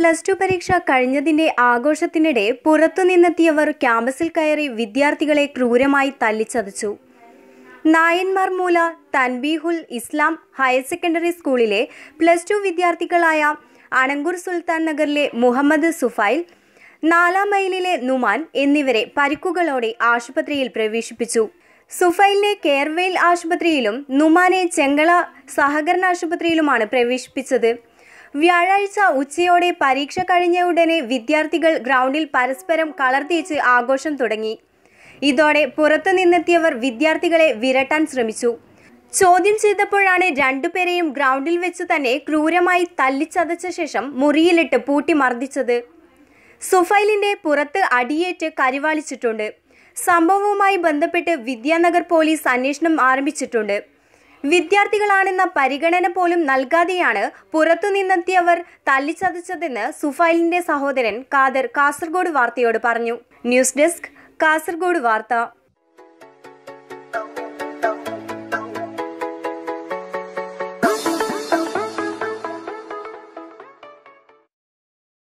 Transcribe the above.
plus two പരീക്ഷ കഴിഞ്ഞതിന്റെ ആഘോഷത്തിനിടെ പുറത്തുനിന്നെത്തിയവർ ക്യാമ്പസിൽ കയറി വിദ്യാർത്ഥികളെ ക്രൂരമായി തല്ലിച്ചതച്ചു നായന്മാർ മൂല തൻബീഹുൽ ഇസ്ലാം ഹയർ സെക്കൻഡറി സ്കൂളിലെ പ്ലസ് ടു വിദ്യാർത്ഥികളായ അണങ്കൂർ സുൽത്താൻ നഗറിലെ മുഹമ്മദ് സുഫൈൽ നാലാം മൈലിലെ നുമാൻ എന്നിവരെ പരിക്കുകളോടെ ആശുപത്രിയിൽ പ്രവേശിപ്പിച്ചു സുഫൈലിനെ കെയർവെയിൽ ആശുപത്രിയിലും നുമാനെ ചെങ്കള സഹകരണ ആശുപത്രിയിലുമാണ് പ്രവേശിപ്പിച്ചത് വ്യാഴാഴ്ച ഉച്ചയോടെ പരീക്ഷ കഴിഞ്ഞ ഉടനെ വിദ്യാർത്ഥികൾ ഗ്രൗണ്ടിൽ പരസ്പരം കളർ തേച്ച് ആഘോഷം തുടങ്ങി ഇതോടെ പുറത്തു നിന്നെത്തിയവർ വിദ്യാർത്ഥികളെ വിരട്ടാൻ ശ്രമിച്ചു ചോദ്യം ചെയ്തപ്പോഴാണ് രണ്ടുപേരെയും ഗ്രൗണ്ടിൽ വെച്ച് തന്നെ ക്രൂരമായി തല്ലിച്ചതച്ച ശേഷം മുറിയിലിട്ട് പൂട്ടി മർദ്ദിച്ചത് സുഫൈലിന്റെ പുറത്ത് അടിയേറ്റ് കരിവാളിച്ചിട്ടുണ്ട് സംഭവവുമായി ബന്ധപ്പെട്ട് വിദ്യാനഗർ പോലീസ് അന്വേഷണം ആരംഭിച്ചിട്ടുണ്ട് വിദ്യാർത്ഥികളാണെന്ന പരിഗണന പോലും നൽകാതെയാണ് പുറത്തുനിന്നെത്തിയവർ തല്ലിച്ചതച്ചതെന്ന് സുഫൈലിന്റെ സഹോദരൻ ഖാദർ കാസർഗോഡ് വാർത്തയോട് പറഞ്ഞു ന്യൂസ് ഡെസ്ക് കാസർഗോഡ് വാർത്ത